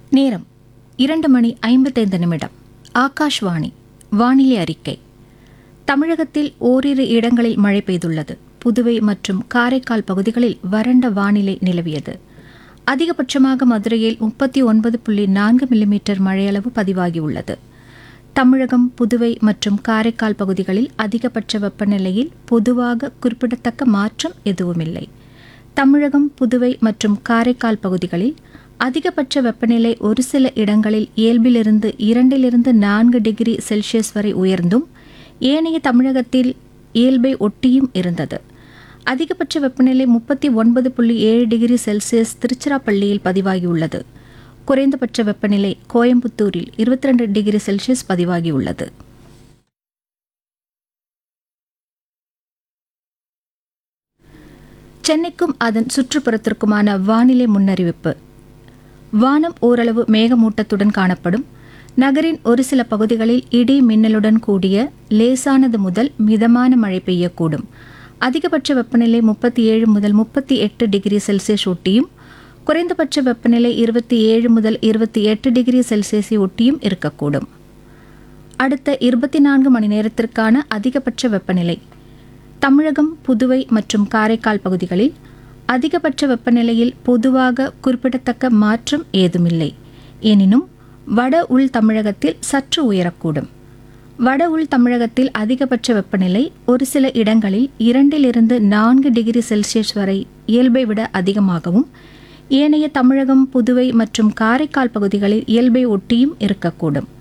நேரம் இரண்டு மணி ஐம்பத்தைந்து நிமிடம் ஆகாஷ்வாணி வானிலை அறிக்கை தமிழகத்தில் ஓரிரு இடங்களில் மழை பெய்துள்ளது புதுவை மற்றும் காரைக்கால் பகுதிகளில் வறண்ட வானிலை நிலவியது அதிகபட்சமாக மதுரையில் முப்பத்தி ஒன்பது புள்ளி நான்கு மில்லிமீட்டர் மழையளவு பதிவாகியுள்ளது தமிழகம் புதுவை மற்றும் காரைக்கால் பகுதிகளில் அதிகபட்ச வெப்பநிலையில் பொதுவாக குறிப்பிடத்தக்க மாற்றம் எதுவுமில்லை தமிழகம் புதுவை மற்றும் காரைக்கால் பகுதிகளில் அதிகபட்ச வெப்பநிலை ஒரு சில இடங்களில் இயல்பிலிருந்து இரண்டிலிருந்து நான்கு டிகிரி செல்சியஸ் வரை உயர்ந்தும் ஏனைய தமிழகத்தில் இயல்பை ஒட்டியும் இருந்தது அதிகபட்ச வெப்பநிலை முப்பத்தி ஒன்பது புள்ளி ஏழு டிகிரி செல்சியஸ் திருச்சிராப்பள்ளியில் பதிவாகியுள்ளது குறைந்தபட்ச வெப்பநிலை கோயம்புத்தூரில் இருபத்தி ரெண்டு டிகிரி செல்சியஸ் பதிவாகியுள்ளது சென்னைக்கும் அதன் சுற்றுப்புறத்திற்குமான வானிலை முன்னறிவிப்பு வானம் ஓரளவு மேகமூட்டத்துடன் காணப்படும் நகரின் ஒரு சில பகுதிகளில் இடி மின்னலுடன் கூடிய லேசானது முதல் மிதமான மழை பெய்யக்கூடும் அதிகபட்ச வெப்பநிலை முப்பத்தி ஏழு முதல் முப்பத்தி எட்டு டிகிரி செல்சியஸ் ஒட்டியும் குறைந்தபட்ச வெப்பநிலை இருபத்தி ஏழு முதல் இருபத்தி எட்டு டிகிரி செல்சியஸை ஒட்டியும் இருக்கக்கூடும் அடுத்த இருபத்தி நான்கு மணி நேரத்திற்கான அதிகபட்ச வெப்பநிலை தமிழகம் புதுவை மற்றும் காரைக்கால் பகுதிகளில் அதிகபட்ச வெப்பநிலையில் பொதுவாக குறிப்பிடத்தக்க மாற்றம் ஏதுமில்லை எனினும் வட உள் தமிழகத்தில் சற்று உயரக்கூடும் வட உள் தமிழகத்தில் அதிகபட்ச வெப்பநிலை ஒரு சில இடங்களில் இரண்டிலிருந்து நான்கு டிகிரி செல்சியஸ் வரை இயல்பை விட அதிகமாகவும் ஏனைய தமிழகம் புதுவை மற்றும் காரைக்கால் பகுதிகளில் இயல்பை ஒட்டியும் இருக்கக்கூடும்